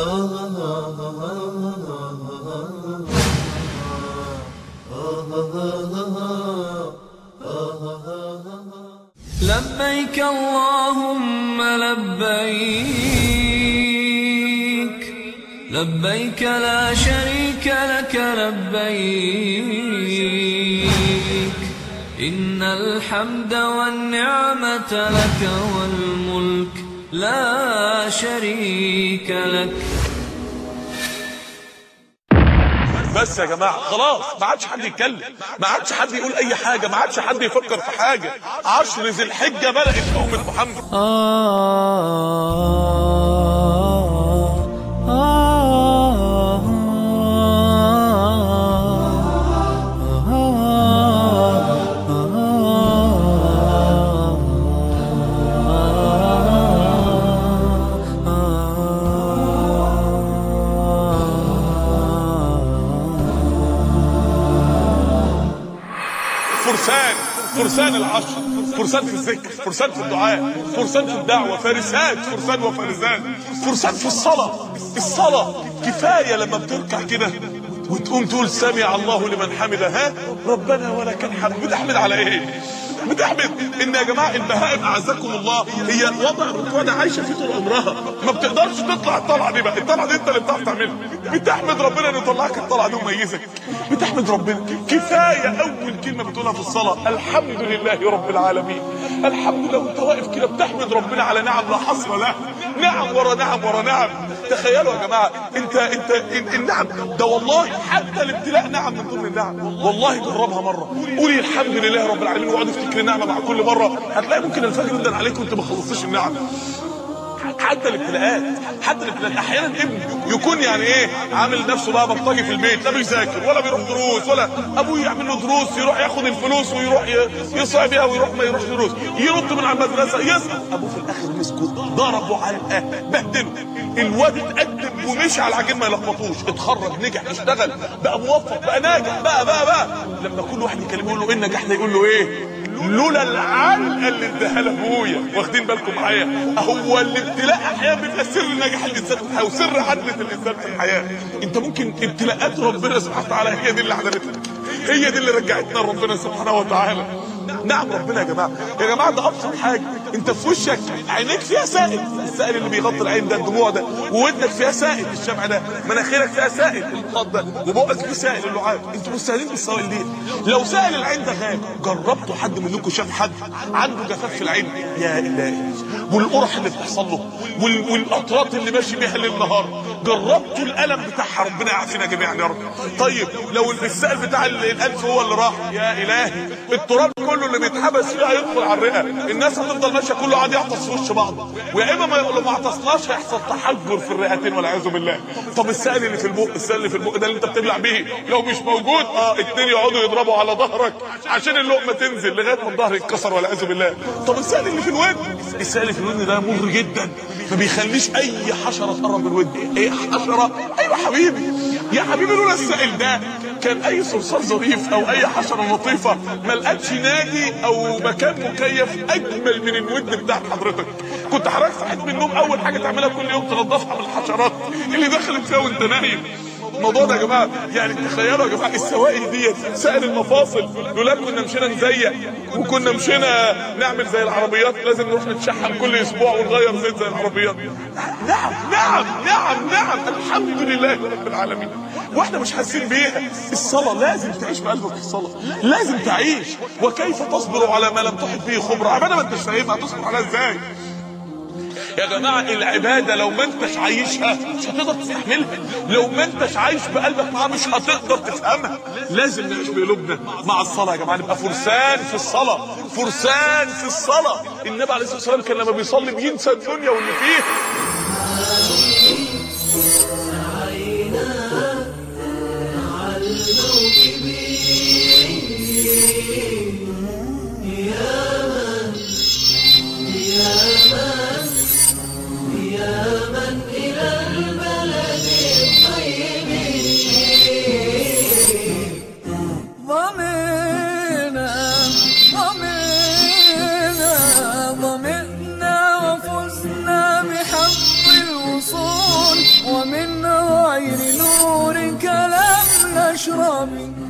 لبيك اللهم لبيك لبيك لا شريك لك لبيك إن الحمد والنعمة لك والملك لا شريك لك بس يا جماعه خلاص ما عادش حد يتكلم ما عادش حد يقول اي حاجه ما عادش حد يفكر في حاجه عشر ذي الحجه بدات امه محمد فرسان فرسان العشر فرسان في الذكر فرسان في الدعاء فرسان في الدعوة فارسات فرسان وفارسات فرسان في الصلاة الصلاة كفاية لما بتركع كده وتقوم تقول سمع الله لمن حمده ها ربنا ولك الحمد بتحمد على ايه بتحمد ان يا جماعه البهائم اعزكم الله هي وضع الركوع ده عايشه فيه طول عمرها ما بتقدرش تطلع الطلعه دي بقى الطلعه دي انت اللي بتعرف تعملها بتحمد ربنا انه يطلعك الطلعه دي ويميزك بتحمد ربنا كفايه اول كلمه بتقولها في الصلاه الحمد لله رب العالمين الحمد لله وانت واقف كده بتحمد ربنا على نعم لا حصر لها نعم ورا نعم ورا نعم تخيلوا يا جماعه انت انت ال- النعم ده والله حتى الابتلاء نعم من ضمن النعم والله جربها مره قولي الحمد لله رب العالمين واقعد افتكر النعمه مع كل مره هتلاقي ممكن الفجر يندن عليك وانت ما خلصتش النعم حتى الابتلاءات حتى الابتلاءات احيانا ابن يكون يعني ايه عامل نفسه بقى بلطجي في البيت لا بيذاكر ولا بيروح دروس ولا ابوه يعمل له دروس يروح ياخد الفلوس ويروح ي- يصيع بيها ويروح ما يروح دروس ينط من على المدرسه يسقط ابوه في الاخر مسكه ضربه علقه بهدله الواد اتقدم ومشي على العجين ما يلخبطوش اتخرج نجح اشتغل بقى موفق بقى ناجح بقى بقى بقى لما كل واحد يكلمه يقول له ايه النجاح ده يقول له ايه لولا العلقه اللي اداها لابويا واخدين بالكم معايا هو الابتلاء احيانا بيبقى سر نجاح الانسان في الحياه وسر عدله الانسان في الحياه انت ممكن ابتلاءات ربنا سبحانه وتعالى هي دي اللي عدلتك هي دي اللي رجعتنا لربنا سبحانه وتعالى نعم ربنا يا جماعه يا جماعه ده ابسط حاجه انت في وشك عينيك فيها سائل السائل اللي بيغطي العين ده الدموع ده وودنك فيها سائل الشمع ده مناخيرك فيها سائل الخط ده وبقك فيه سائل اللعاب انتوا مستاهلين بالسوائل دي لو سائل العين ده غاب جربتوا حد منكم شاف حد عنده جفاف في العين يا الهي والقرح اللي بتحصل له وال... والقطرات اللي ماشي بيها ليل نهار جربتوا الالم بتاعها ربنا يعافينا جميعا يا رب طيب لو السائل بتاع ال- الانف هو اللي راح يا الهي التراب كله اللي بيتحبس فيه هيدخل على الرئه الناس هتفضل ماشيه كله قاعد يعطس في وش بعض ويا اما ما لو ما عطسناش هيحصل تحجر في الرئتين والعياذ بالله طب السائل اللي في البق السائل اللي في البق ده اللي انت بتبلع بيه لو مش موجود اه اتنين يقعدوا يضربوا على ظهرك عشان اللقمه تنزل لغايه ما الظهر يتكسر والعياذ بالله طب السائل اللي في الودن السائل اللي في الودن ده مر جدا ما بيخليش اي حشره تقرب من الودن ايه حشره ايوه حبيبي يا حبيبي لولا السائل ده كان اي صرصار ظريف او اي حشره لطيفه ما لقتش نادي او مكان مكيف اجمل من الودن بتاعت حضرتك كنت حضرتك صحيت من النوم اول حاجه تعملها كل يوم تنضفها من الحشرات اللي دخلت فيها وانت نايم الموضوع ده يا جماعه يعني تخيلوا يا جماعه السوائل ديت سائل المفاصل لولا كنا مشينا نزيق وكنا مشينا نعمل زي العربيات لازم نروح نتشحن كل اسبوع ونغير زيت زي العربيات نعم نعم نعم نعم الحمد لله رب العالمين واحنا مش حاسين بيها الصلاه لازم تعيش بقلبك في الصلاه لازم تعيش وكيف تصبر على ما لم تحط به خبره عباده ما انتش فاهمها تصبر عليها ازاي يا جماعة العبادة لو ما انتش عايشها مش هتقدر تستحملها لو ما انتش عايش بقلبك معاها مش هتقدر تفهمها لازم نعيش بقلوبنا مع الصلاة يا جماعة نبقى فرسان في الصلاة فرسان في الصلاة النبي عليه الصلاة والسلام كان لما بيصلي بينسى الدنيا واللي فيها ضمينا ضمينا ضمئنا وفزنا بحق الوصول مشربي